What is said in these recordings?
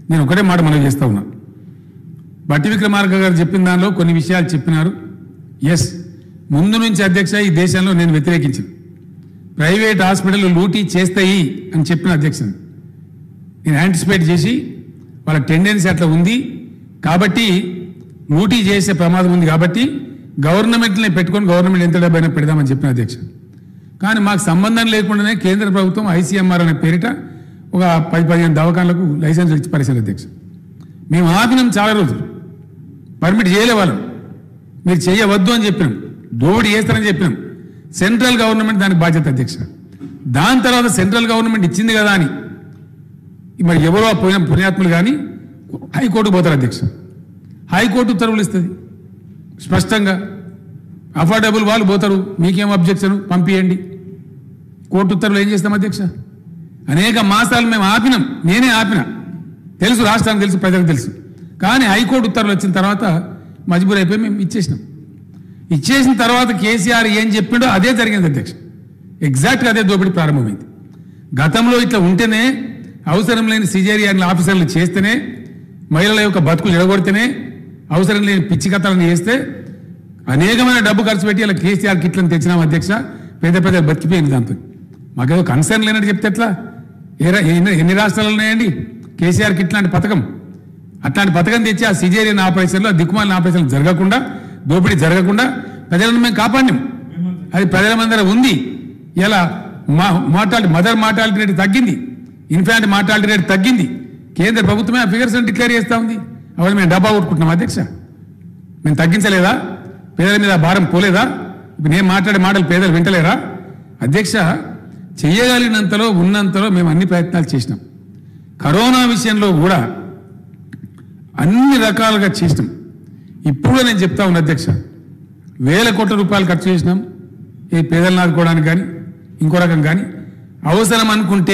నేను ఒకటే మాట మనం చేస్తా ఉన్నా బట్టి విక్రమార్క గారు చెప్పిన దానిలో కొన్ని విషయాలు చెప్పినారు ఎస్ ముందు నుంచి అధ్యక్ష ఈ దేశంలో నేను వ్యతిరేకించిన ప్రైవేట్ హాస్పిటల్ లూటీ చేస్తాయి అని చెప్పిన అధ్యక్షుని నేను యాంటిసిపేట్ చేసి వాళ్ళ టెండెన్సీ అట్లా ఉంది కాబట్టి లూటీ చేసే ప్రమాదం ఉంది కాబట్టి గవర్నమెంట్ని పెట్టుకొని గవర్నమెంట్ ఎంత డబ్బైనా పెడదామని చెప్పిన అధ్యక్ష కానీ మాకు సంబంధం లేకుండానే కేంద్ర ప్రభుత్వం ఐసీఎంఆర్ అనే పేరిట ఒక పది పదిహేను దవాఖానలకు లైసెన్స్ ఇచ్చి పరిశీలన అధ్యక్ష మేము ఆపినాం చాలా రోజులు పర్మిట్ చేయలే వాళ్ళం మీరు చేయవద్దు అని చెప్పినాం దోపిడీ చేస్తారని చెప్పినాం సెంట్రల్ గవర్నమెంట్ దానికి బాధ్యత అధ్యక్ష దాని తర్వాత సెంట్రల్ గవర్నమెంట్ ఇచ్చింది కదా అని మరి ఎవరో ఆ పోయిన పుణ్యాత్ములు కానీ హైకోర్టు పోతారు అధ్యక్ష హైకోర్టు ఉత్తర్వులు ఇస్తుంది స్పష్టంగా అఫోర్డబుల్ వాళ్ళు పోతారు మీకేం అబ్జెక్షన్ పంపియండి కోర్టు ఉత్తర్వులు ఏం చేస్తాం అధ్యక్ష అనేక మాసాలు మేము ఆపినాం నేనే ఆపిన తెలుసు రాష్ట్రానికి తెలుసు ప్రజలకు తెలుసు కానీ హైకోర్టు ఉత్తర్వులు వచ్చిన తర్వాత మజ్బూర్ అయిపోయి మేము ఇచ్చేసినాం ఇచ్చేసిన తర్వాత కేసీఆర్ ఏం చెప్పిండో అదే జరిగింది అధ్యక్ష ఎగ్జాక్ట్గా అదే దోపిడీ ప్రారంభమైంది గతంలో ఇట్లా ఉంటేనే అవసరం లేని సిజేరియన్ ఆఫీసర్లు చేస్తేనే మహిళల యొక్క బతుకులు ఎడగొడితేనే అవసరం లేని పిచ్చి కథలను చేస్తే అనేకమైన డబ్బు ఖర్చు పెట్టి ఇలా కేసీఆర్ కిట్లను తెచ్చినాం అధ్యక్ష పెద్ద పెద్ద బతికిపోయింది దాంతో మాకేదో కన్సర్న్ లేనట్టు చెప్తే ఎట్లా ఏ రా- ఎన్ని ఎన్ని రాష్ట్రాలు ఉన్నాయండి కేసీఆర్ కిట్ లాంటి పథకం అట్లాంటి పథకం తెచ్చి ఆ సిజేరియన్ ఆపరేషన్లో ఆ దిక్కుమాలిన ఆపరేషన్లు జరగకుండా దోపిడీ జరగకుండా ప్రజలను మేము కాపాడినాం అది ప్రజల మందర ఉంది ఇలా మా మార్టాలిటీ మదర్ మార్టాలిటీ రేట్ తగ్గింది ఇన్ఫాంట్ మార్టాలిటీ రేట్ తగ్గింది కేంద్ర ప్రభుత్వమే ఆ ఫిగర్స్ డిక్లేర్ చేస్తా ఉంది అవన్నీ మేము డబ్బా కొట్టుకుంటున్నాం అధ్యక్ష మేము తగ్గించలేదా పేదల మీద ఆ భారం పోలేదా ఇప్పుడు నేను మాట్లాడే మాటలు పేదలు వింటలేరా అధ్యక్ష చేయగలిగినంతలో ఉన్నంతలో మేము అన్ని ప్రయత్నాలు చేసినాం కరోనా విషయంలో కూడా అన్ని రకాలుగా చేసినాం ఇప్పుడు కూడా నేను చెప్తా ఉన్నా అధ్యక్ష వేల కోట్ల రూపాయలు ఖర్చు చేసినాం ఈ పేదలను ఆదుకోవడానికి కానీ ఇంకో రకం కానీ అవసరం అనుకుంటే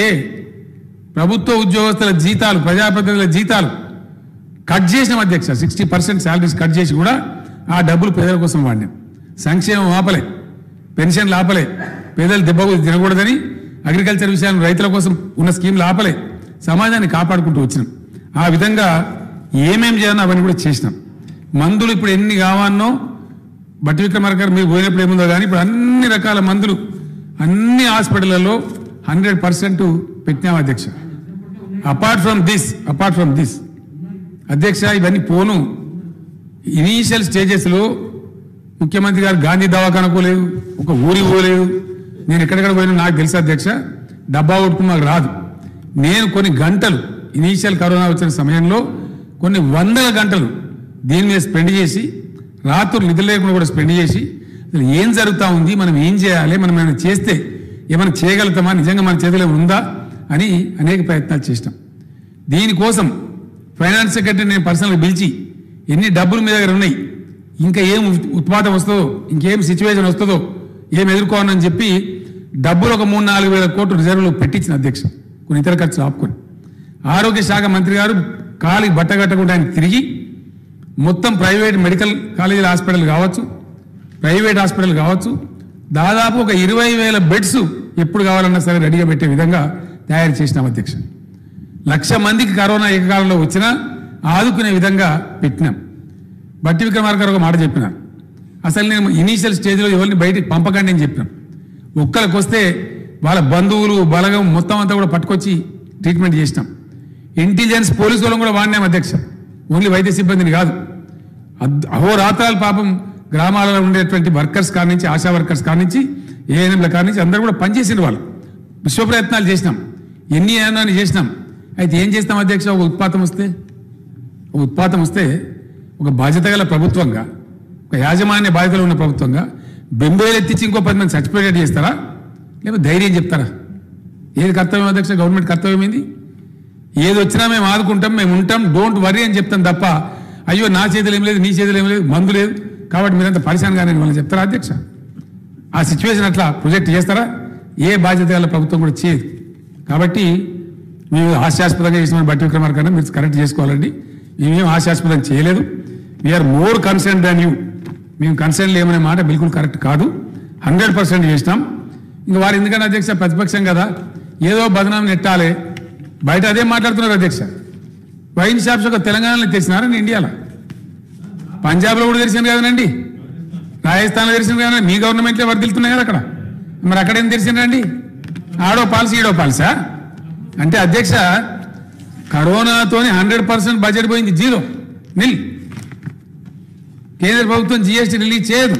ప్రభుత్వ ఉద్యోగస్తుల జీతాలు ప్రజాప్రతినిధుల జీతాలు కట్ చేసినాం అధ్యక్ష సిక్స్టీ పర్సెంట్ శాలరీస్ కట్ చేసి కూడా ఆ డబ్బులు పేదల కోసం వాడినాం సంక్షేమం ఆపలే పెన్షన్లు ఆపలే పేదలు దెబ్బకు తినకూడదని అగ్రికల్చర్ విషయాలు రైతుల కోసం ఉన్న స్కీమ్లు ఆపలే సమాజాన్ని కాపాడుకుంటూ వచ్చినాం ఆ విధంగా ఏమేం చేయాలో అవన్నీ కూడా చేసినాం మందులు ఇప్పుడు ఎన్ని కావాలనో బట్టి విక్రమార్క గారు మీరు పోయినప్పుడు ఏముందో కానీ ఇప్పుడు అన్ని రకాల మందులు అన్ని హాస్పిటళ్లలో హండ్రెడ్ పర్సెంట్ పెట్టినాం అధ్యక్ష apart from this apart from this అధ్యక్ష ఇవన్నీ పోను ఇనీషియల్ స్టేజెస్లో ముఖ్యమంత్రి గారు గాంధీ దవాఖాన పోలేదు ఒక ఊరి పోలేదు నేను ఎక్కడెక్కడ పోయినా నాకు తెలుసు అధ్యక్ష డబ్బా కొట్టుకుని నాకు రాదు నేను కొన్ని గంటలు ఇనీషియల్ కరోనా వచ్చిన సమయంలో కొన్ని వందల గంటలు దీని మీద స్పెండ్ చేసి రాత్రులు నిద్ర లేకుండా కూడా స్పెండ్ చేసి అసలు ఏం జరుగుతూ ఉంది మనం ఏం చేయాలి మనం ఏమైనా చేస్తే ఏమైనా చేయగలుగుతామా నిజంగా మన చేతిలో ఏమైనా ఉందా అని అనేక ప్రయత్నాలు చేసినాం దీనికోసం ఫైనాన్స్ సెక్రటరీ నేను పర్సనల్గా పిలిచి ఎన్ని డబ్బులు మీ దగ్గర ఉన్నాయి ఇంకా ఏం ఉత్- ఉత్పాదం వస్తుందో ఇంకేం సిచ్యువేషన్ వస్తుందో ఏం ఎదుర్కోవాలని చెప్పి డబ్బులు ఒక మూడు నాలుగు వేల కోట్లు రిజర్వులు పెట్టించిన అధ్యక్ష కొన్ని ఇతర ఖర్చులు ఆపుకొని ఆరోగ్య శాఖ మంత్రి గారు కాలికి బట్టగట్టకుండా ఆయన తిరిగి మొత్తం ప్రైవేట్ మెడికల్ కాలేజీల హాస్పిటల్ కావచ్చు ప్రైవేట్ హాస్పిటల్ కావచ్చు దాదాపు ఒక ఇరవై వేల బెడ్స్ ఎప్పుడు కావాలన్నా సరే రెడీగా పెట్టే విధంగా తయారు చేసినాం అధ్యక్ష లక్ష మందికి కరోనా ఏకకాలంలో వచ్చినా ఆదుకునే విధంగా పెట్టినాం బట్టి విక్రమార్క గారు ఒక మాట చెప్పినారు అసలు నేను ఇనీషియల్ స్టేజ్లో ఎవరిని బయటికి పంపకండి అని చెప్పినాం ఒక్కరికి వస్తే వాళ్ళ బంధువులు బలగం మొత్తం అంతా కూడా పట్టుకొచ్చి ట్రీట్మెంట్ చేసినాం ఇంటెలిజెన్స్ పోలీసు వాళ్ళని కూడా వాడినాం అధ్యక్ష ఓన్లీ వైద్య సిబ్బందిని కాదు అద్- అహోరాత్రాలు పాపం గ్రామాలలో ఉండేటువంటి వర్కర్స్ కాడి నుంచి ఆశా వర్కర్స్ కాడి నుంచి ఏఎన్ఎంల కాడి నుంచి అందరూ కూడా పనిచేసిన వాళ్ళు విశ్వ ప్రయత్నాలు చేసినాం ఎన్ని ఏమన్నా చేసినాం అయితే ఏం చేస్తాం అధ్యక్ష ఒక ఉత్పాతం వస్తే ఒక ఉత్పాతం వస్తే ఒక బాధ్యత గల ప్రభుత్వంగా ఒక యాజమాన్య బాధ్యతలు ఉన్న ప్రభుత్వంగా బెంబేలు ఎత్తించి ఇంకో పది మంది చచ్చిపోయేటట్టు చేస్తారా లేకపోతే ధైర్యం చెప్తారా ఏది కర్తవ్యం అధ్యక్ష గవర్నమెంట్ కర్తవ్యం ఏంది ఏది వచ్చినా మేము ఆదుకుంటాం మేము ఉంటాం డోంట్ వరీ అని చెప్తాం తప్ప అయ్యో నా చేతులు ఏం లేదు నీ చేతులు ఏం లేదు మందు లేదు కాబట్టి మీరంతా పరిశాన్ కానీ వాళ్ళు చెప్తారా అధ్యక్ష ఆ సిచ్యువేషన్ అట్లా ప్రొజెక్ట్ చేస్తారా ఏ బాధ్యత గల ప్రభుత్వం కూడా చేయదు కాబట్టి మేము హాస్యాస్పదంగా చేసిన బట్టి విక్రమార్క గారిని మీరు కరెక్ట్ చేసుకోవాలండి మేమేం హాస్యాస్పదం చేయలేదు we are more concern than you మేము కన్సర్న్ లేమనే మాట బిల్కుల్ కరెక్ట్ కాదు హండ్రెడ్ పర్సెంట్ చేసినాం ఇంకా వారు ఎందుకంటే అధ్యక్ష ప్రతిపక్షం కదా ఏదో బదనాం నెట్టాలి బయట అదే మాట్లాడుతున్నారు అధ్యక్ష వైన్ షాప్స్ ఒక తెలంగాణలో తెరిచినారని ఇండియాలో పంజాబ్లో కూడా తెరిచింది కదనండి రాజస్థాన్లో తెరిచింది కదా మీ గవర్నమెంట్లో వర్దిల్తున్నాయి కదా అక్కడ మరి అక్కడ ఏం తెరిచిందండి ఆడో పాలసీ ఈడో పాలసా అంటే అధ్యక్ష కరోనాతోని హండ్రెడ్ పర్సెంట్ బడ్జెట్ పోయింది జీరో నిల్ కేంద్ర ప్రభుత్వం జిఎస్టీ రిలీజ్ చేయదు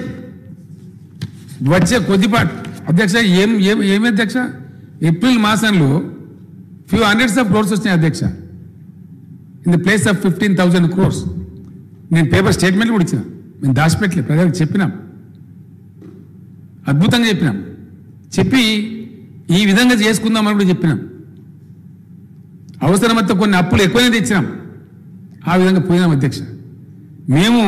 వచ్చే కొద్దిపాటు అధ్యక్ష ఏం ఏం ఏమి అధ్యక్ష ఏప్రిల్ మాసంలో ఫ్యూ హండ్రెడ్స్ ఆఫ్ క్రోర్స్ వచ్చినాయి అధ్యక్ష in the place of fifteen thousand crores నేను పేపర్ స్టేట్మెంట్ కూడా ఇచ్చిన మేము దాచిపెట్టలేదు ప్రజలకు చెప్పినాం అద్భుతంగా చెప్పినాం చెప్పి ఈ విధంగా చేసుకుందామని కూడా చెప్పినాం అవసరమైతే కొన్ని అప్పులు ఎక్కువనే తెచ్చినాం ఆ విధంగా పోయినాం అధ్యక్ష మేము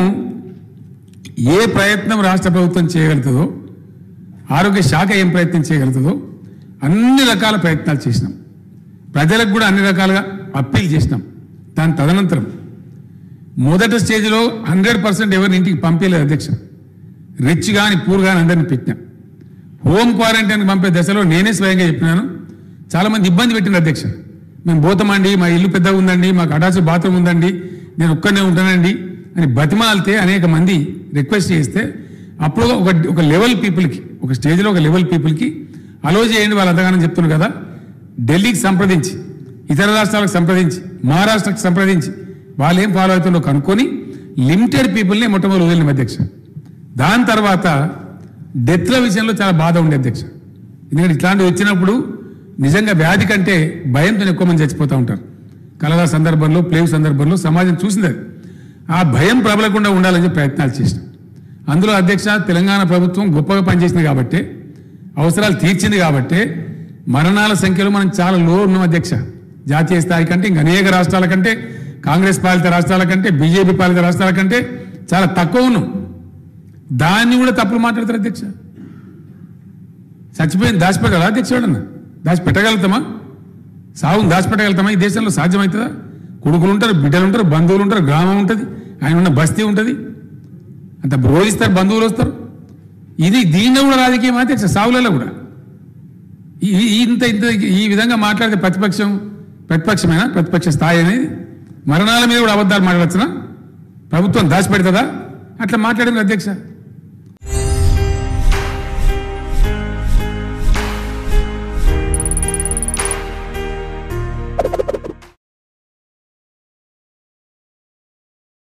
ఏ ప్రయత్నం రాష్ట్ర ప్రభుత్వం చేయగలుగుతుందో ఆరోగ్య శాఖ ఏం ప్రయత్నం చేయగలుగుతుందో అన్ని రకాల ప్రయత్నాలు చేసినాం ప్రజలకు కూడా అన్ని రకాలుగా అప్పీల్ చేసినాం దాని తదనంతరం మొదటి స్టేజ్లో హండ్రెడ్ పర్సెంట్ ఎవరిని ఇంటికి పంపించలేదు అధ్యక్ష రిచ్ కానీ పూర్ కానీ అందరిని పెట్టినాం హోమ్ క్వారంటైన్కి పంపే దశలో నేనే స్వయంగా చెప్పినాను చాలా మంది ఇబ్బంది పెట్టింది అధ్యక్ష మేము పోతామండి మా ఇల్లు పెద్దగా ఉందండి మాకు అటాచ్ బాత్రూమ్ ఉందండి నేను ఒక్కనే ఉంటానండి అని బతిమాలితే అనేక మంది రిక్వెస్ట్ చేస్తే అప్పుడు ఒక ఒక లెవెల్ పీపుల్కి ఒక స్టేజ్లో ఒక లెవెల్ పీపుల్కి అలో చేయండి వాళ్ళు అంతగానో చెప్తున్నారు కదా ఢిల్లీకి సంప్రదించి ఇతర రాష్ట్రాలకు సంప్రదించి మహారాష్ట్రకు సంప్రదించి వాళ్ళు ఏం ఫాలో అవుతుందో కనుక్కొని లిమిటెడ్ పీపుల్ని మొట్టమొదటి వదిలిన అధ్యక్ష దాని తర్వాత డెత్ల విషయంలో చాలా బాధ ఉండే అధ్యక్ష ఎందుకంటే ఇట్లాంటివి వచ్చినప్పుడు నిజంగా వ్యాధి కంటే భయంతో ఎక్కువ మంది చచ్చిపోతూ ఉంటారు కలరా సందర్భంలో ప్లేవ్ సందర్భంలో సమాజం చూసింది అది. ఆ భయం ప్రబలకుండా ఉండాలని చెప్పి ప్రయత్నాలు చేసినాం అందులో అధ్యక్ష తెలంగాణ ప్రభుత్వం గొప్పగా పనిచేసింది కాబట్టి అవసరాలు తీర్చింది కాబట్టి మరణాల సంఖ్యలో మనం చాలా లో ఉన్నాం అధ్యక్ష జాతీయ స్థాయి కంటే ఇంకా అనేక రాష్ట్రాల కంటే కాంగ్రెస్ పాలిత రాష్ట్రాల కంటే బీజేపీ పాలిత రాష్ట్రాల కంటే చాలా తక్కువ ఉన్నాం దాన్ని కూడా తప్పులు మాట్లాడతారు అధ్యక్ష చచ్చిపోయింది దాచిపెట్టాలి అధ్యక్ష ఎవడన్నా దాచిపెట్టగలుగుతామా సాగుని దాచిపెట్టగలుగుతామా ఈ దేశంలో సాధ్యమవుతుందా కొడుకులు ఉంటారు బిడ్డలు ఉంటారు బంధువులు ఉంటారు గ్రామం ఉంటుంది ఆయన ఉన్న బస్తీ ఉంటుంది అంత రోజుస్తారు బంధువులు వస్తారు ఇది దీనిలో కూడా రాజకీయం అధ్యక్ష సాగులలో కూడా ఈ- ఈ- ఇంత ఇంత ఈ విధంగా మాట్లాడితే ప్రతిపక్షం ప్రతిపక్షమేనా ప్రతిపక్ష స్థాయి అనేది మరణాల మీద కూడా అబద్ధాలు మాట్లాడచ్చునా ప్రభుత్వం దాచిపెడుతుందా అట్లా మాట్లాడింది అధ్యక్ష